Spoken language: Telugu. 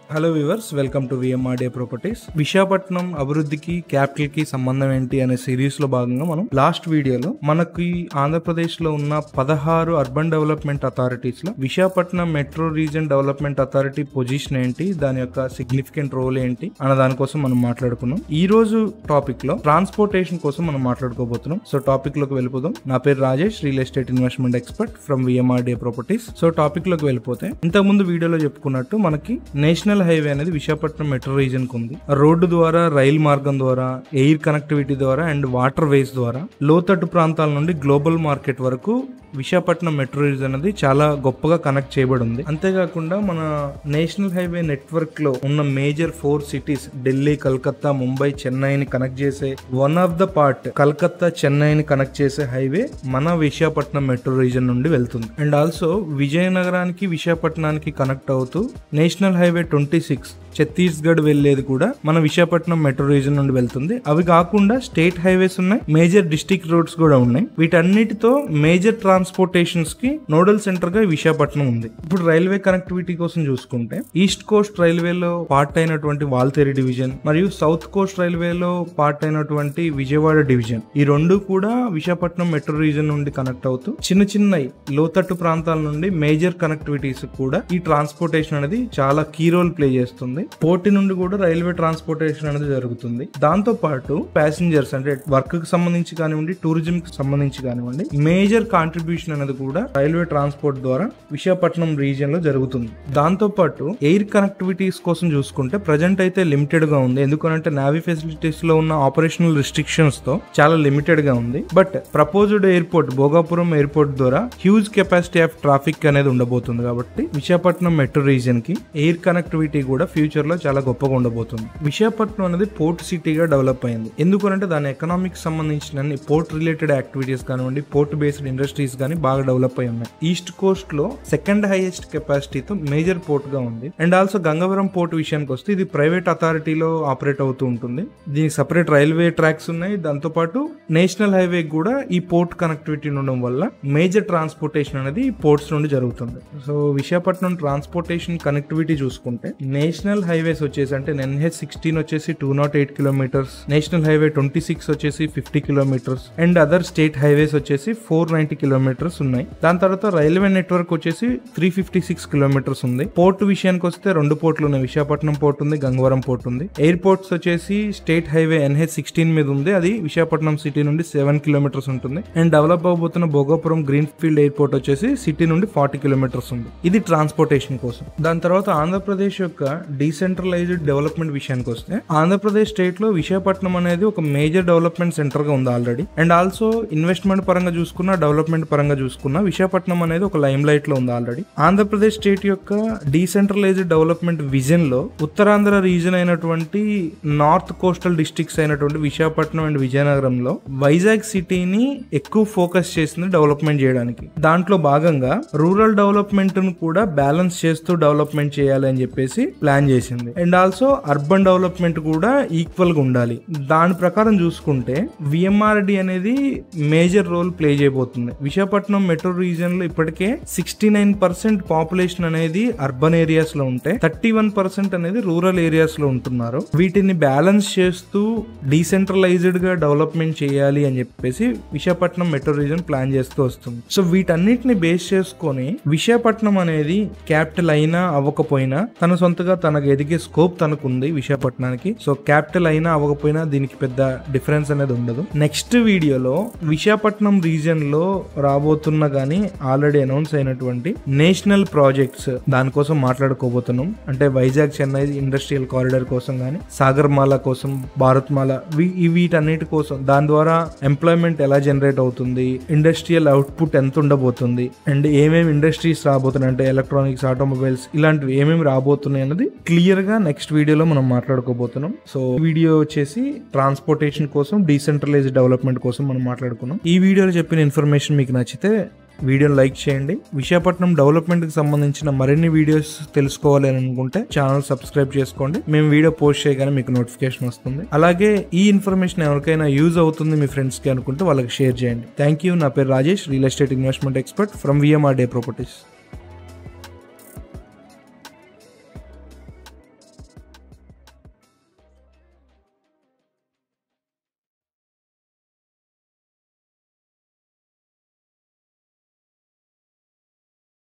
hello viewers welcome to VMRDA properties Visakhapatnam అభివృద్ధికి క్యాపిటల్ కి సంబంధం ఏంటి అనే సిరీస్ లో భాగంగా మనం లాస్ట్ వీడియోలో మనకి ఆంధ్రప్రదేశ్ లో ఉన్న పదహారు అర్బన్ డెవలప్మెంట్ అథారిటీస్ లో Visakhapatnam metro region development authority position ఏంటి దాని యొక్క సిగ్నిఫికెంట్ రోల్ ఏంటి అన్న దానికోసం మనం మాట్లాడుకున్నాం ఈ రోజు టాపిక్ లో ట్రాన్స్పోర్టేషన్ కోసం మనం మాట్లాడుకోబోతున్నాం సో టాపిక్ లోకి వెళ్ళిపోదాం నా పేరు Rajesh real estate investment expert from VMRDA properties so topic లోకి వెళ్ళిపోతే ఇంతకు ముందు వీడియోలో చెప్పుకున్నట్టు మనకి నేషనల్ హైవే అనేది విశాఖపట్నం మెట్రో రీజన్ కు ఉంది రోడ్డు ద్వారా రైల్ మార్గం ద్వారా ఎయిర్ కనెక్టివిటీ ద్వారా అండ్ వాటర్ వేస్ ద్వారా లోతట్టు ప్రాంతాల నుండి గ్లోబల్ మార్కెట్ వరకు విశాఖపట్నం మెట్రో రీజన్ అనేది చాలా గొప్పగా కనెక్ట్ చేయబడి ఉంది అంతేకాకుండా మన నేషనల్ హైవే నెట్వర్క్ లో ఉన్న major four cities Delhi Calcutta Mumbai చెన్నైని కనెక్ట్ చేసే one of the part Calcutta చెన్నైని కనెక్ట్ చేసే హైవే మన విశాఖపట్నం మెట్రో రీజన్ నుండి వెళ్తుంది అండ్ ఆల్సో విజయనగరానికి విశాఖపట్నానికి కనెక్ట్ అవుతూ national highway twenty six Chhattisgarh వెళ్లేది కూడా మన విశాఖపట్నం మెట్రో రీజన్ నుండి వెళ్తుంది అవి కాకుండా స్టేట్ హైవేస్ ఉన్నాయి మేజర్ డిస్ట్రిక్ట్ రోడ్స్ కూడా ఉన్నాయి వీటన్నిటితో మేజర్ ట్రాన్స్పోర్టేషన్స్ కి నోడల్ సెంటర్ గా విశాఖపట్నం ఉంది ఇప్పుడు రైల్వే కనెక్టివిటీ కోసం చూసుకుంటే ఈస్ట్ కోస్ట్ రైల్వేలో పార్ట్ అయినటువంటి వాల్తేరి డివిజన్ మరియు సౌత్ కోస్ట్ రైల్వేలో పార్ట్ అయినటువంటి విజయవాడ డివిజన్ ఈ రెండు కూడా విశాఖపట్నం మెట్రో రీజన్ నుండి కనెక్ట్ అవుతూ చిన్న చిన్న లోతట్టు ప్రాంతాల నుండి మేజర్ కనెక్టివిటీస్ కూడా ఈ ట్రాన్స్పోర్టేషన్ అనేది చాలా కీ రోల్ ప్లే చేస్తుంది పోర్టి నుండి కూడా రైల్వే ట్రాన్స్పోర్టేషన్ అనేది జరుగుతుంది దాంతో పాటు ప్యాసింజర్స్ అంటే వర్క్ కి సంబంధించి కానివ్వండి టూరిజం కి సంబంధించి కానివ్వండి మేజర్ కాంట్రిబ్యూషన్ అనేది కూడా రైల్వే ట్రాన్స్పోర్ట్ ద్వారా విశాఖపట్నం రీజియన్ లో జరుగుతుంది దాంతో పాటు ఎయిర్ కనెక్టివిటీస్ కోసం చూసుకుంటే ప్రజెంట్ అయితే లిమిటెడ్ గా ఉంది ఎందుకంటే నావీ ఫెసిలిటీస్ లో ఉన్న ఆపరేషనల్ రిస్ట్రిక్షన్స్ తో చాలా లిమిటెడ్ గా ఉంది but proposed airport Bhogapuram airport ద్వారా హ్యూజ్ కెపాసిటీ ఆఫ్ ట్రాఫిక్ అనేది ఉండబోతుంది కాబట్టి విశాఖపట్నం మెట్రో రీజియన్ కి ఎయిర్ కనెక్టివిటీ కూడా ఫ్యూచర్ లో చాలా గొప్పగా ఉండబోతుంది విశాఖపట్నం అనేది పోర్ట్ సిటీగా డెవలప్ అయింది ఎందుకంటే దాని ఎకనామిక్ సంబంధించిన పోర్ట్ రిలేటెడ్ యాక్టివిటీస్ కానివ్వండి పోర్ట్ బేస్డ్ ఇండస్ట్రీస్ కానీ బాగా డెవలప్ అయి ఉన్నాయి ఈస్ట్ కోస్ట్ లో సెకండ్ హైయెస్ట్ కెపాసిటీతో మేజర్ పోర్ట్ గా ఉంది అండ్ ఆల్సో గంగవరం పోర్ట్ విషయానికి వస్తే ఇది ప్రైవేట్ అథారిటీలో ఆపరేట్ అవుతూ ఉంటుంది దీనికి సపరేట్ రైల్వే ట్రాక్స్ ఉన్నాయి దాంతో పాటు నేషనల్ హైవే కూడా ఈ పోర్ట్ కనెక్టివిటీ ఉండడం వల్ల మేజర్ ట్రాన్స్పోర్టేషన్ అనేది ఈ పోర్ట్స్ నుండి జరుగుతుంది సో విశాఖపట్నం ట్రాన్స్పోర్టేషన్ కనెక్టివిటీ చూసుకుంటే నేషనల్ హైవేస్ వచ్చేసి అంటే ఎన్హెచ్ సిక్స్టీన్ వచ్చేసి two nought eight kilometres national highway twenty six వచ్చేసి fifty kilometres and other state highways వచ్చేసి ఫోర్ నైన్టీ కిలోమీటర్స్ ఉన్నాయి దాని తర్వాత రైల్వే నెట్వర్క్ వచ్చేసి త్రీ ఫిఫ్టీ సిక్స్ కిలోమీటర్స్ ఉంది పోర్ట్ విషయానికి వస్తే రెండు పోర్ట్లు ఉన్నాయి విశాఖపట్నం పోర్ట్ ఉంది గంగవరం పోర్ట్ ఉంది ఎయిర్పోర్ట్స్ వచ్చేసి స్టేట్ హైవే ఎన్హెచ్ సిక్స్టీన్ మీద ఉంది అది విశాఖపట్నం సిటీ నుండి సెవెన్ కిలోమీటర్స్ ఉంటుంది అండ్ డెవలప్ అవబోతున్న భోగాపురం గ్రీన్ ఫీల్డ్ ఎయిర్పోర్ట్ వచ్చేసి సిటీ నుండి ఫార్టీ కిలోమీటర్స్ ఉంది ఇది ట్రాన్స్పోర్టేషన్ కోసం దాని తర్వాత ఆంధ్రప్రదేశ్ యొక్క డీసెంట్రలైజ్డ్ డెవలప్మెంట్ విషయానికి వస్తే ఆంధ్రప్రదేశ్ స్టేట్ లో విశాఖపట్నం అనేది ఒక మేజర్ డెవలప్మెంట్ సెంటర్ గా ఉంది ఆల్రెడీ అండ్ ఆల్సో ఇన్వెస్ట్మెంట్ పరంగా చూసుకున్నా డెవలప్మెంట్ పరంగా చూసుకున్నా విశాఖపట్నం అనేది ఒక లైమ్ లైట్ లో ఉంది ఆల్రెడీ ఆంధ్రప్రదేశ్ స్టేట్ యొక్క డీసెంట్రలైజ్డ్ డెవలప్మెంట్ విజన్ లో ఉత్తరాంధ్ర రీజన్ అయినటువంటి నార్త్ కోస్టల్ డిస్ట్రిక్ట్స్ అయినటువంటి విశాఖపట్నం అండ్ విజయనగరంలో వైజాగ్ సిటీని ఎక్కువ ఫోకస్ చేసింది డెవలప్మెంట్ చేయడానికి దాంట్లో భాగంగా రూరల్ డెవలప్మెంట్ ను కూడా బ్యాలెన్స్ చేస్తూ డెవలప్మెంట్ చేయాలి అని చెప్పేసి ప్లాన్ చేసింది అండ్ ఆల్సో అర్బన్ డెవలప్మెంట్ కూడా ఈక్వల్ గా ఉండాలి దాని ప్రకారం చూసుకుంటే విఎంఆర్డి అనేది మేజర్ రోల్ ప్లే చేయబోతుంది విశాఖపట్నం మెట్రో రీజియన్ లో ఇప్పటికే సిక్స్టీ నైన్ పర్సెంట్ పాపులేషన్ అనేది అర్బన్ ఏరియాస్ లో ఉంటే థర్టీ వన్ పర్సెంట్ అనేది రూరల్ ఏరియాస్ లో ఉంటున్నారు వీటిని బ్యాలెన్స్ చేస్తూ డీసెంట్రలైజ్డ్ గా డెవలప్మెంట్ చేయాలి అని చెప్పేసి విశాఖపట్నం మెట్రో రీజన్ ప్లాన్ చేస్తూ వస్తుంది సో వీటన్నిటిని బేస్ చేసుకొని విశాఖపట్నం అనేది క్యాపిటల్ అయినా అవ్వకపోయినా తన సొంతగా తనకు ఎదిగే స్కోప్ తనకుంది విశాఖపట్నానికి సో క్యాపిటల్ అయినా అవ్వకపోయినా దీనికి పెద్ద డిఫరెన్స్ అనేది ఉండదు నెక్స్ట్ వీడియోలో విశాఖపట్నం రీజియన్ లో రాబోతున్న గానీ ఆల్రెడీ అనౌన్స్ అయినటువంటి నేషనల్ ప్రాజెక్ట్స్ దానికోసం మాట్లాడుకోబోతున్నాం అంటే వైజాగ్ చెన్నై ఇండస్ట్రియల్ కారిడార్ కోసం గానీ సాగర్మాల కోసం భారత్మాల వీ- ఈ వీటన్నిటి కోసం దాని ద్వారా ఎంప్లాయ్మెంట్ ఎలా జనరేట్ అవుతుంది ఇండస్ట్రియల్ అవుట్పుట్ ఎంత ఉండబోతుంది అండ్ ఏమేమి ఇండస్ట్రీస్ రాబోతున్నాయి అంటే ఎలక్ట్రానిక్స్ ఆటోమొబైల్స్ ఇలాంటివి ఏమేమి రాబోతున్నాయి అనేది క్లియర్ గా నెక్స్ట్ వీడియోలో మనం మాట్లాడుకోబోతున్నాం సో వీడియో వచ్చేసి ట్రాన్స్పోర్టేషన్ కోసం డీసెంట్రలైజ్డ్ డెవలప్మెంట్ కోసం మనం మాట్లాడుకున్నాం ఈ వీడియోలో చెప్పిన ఇన్ఫర్మేషన్ మీకు నచ్చితే వీడియోని లైక్ చేయండి విశాఖపట్నం డెవలప్మెంట్ కి సంబంధించిన మరిన్ని వీడియోస్ తెలుసుకోవాలి అని అనుకుంటే ఛానల్ సబ్స్క్రైబ్ చేసుకోండి మేము వీడియో పోస్ట్ చేయగానే మీకు నోటిఫికేషన్ వస్తుంది అలాగే ఈ ఇన్ఫర్మేషన్ ఎవరికైనా యూజ్ అవుతుంది మీ ఫ్రెండ్స్ కి అనుకుంటే వాళ్ళకి షేర్ చేయండి థ్యాంక్ యూ నా పేరు Rajesh real estate investment expert from VMRDA properties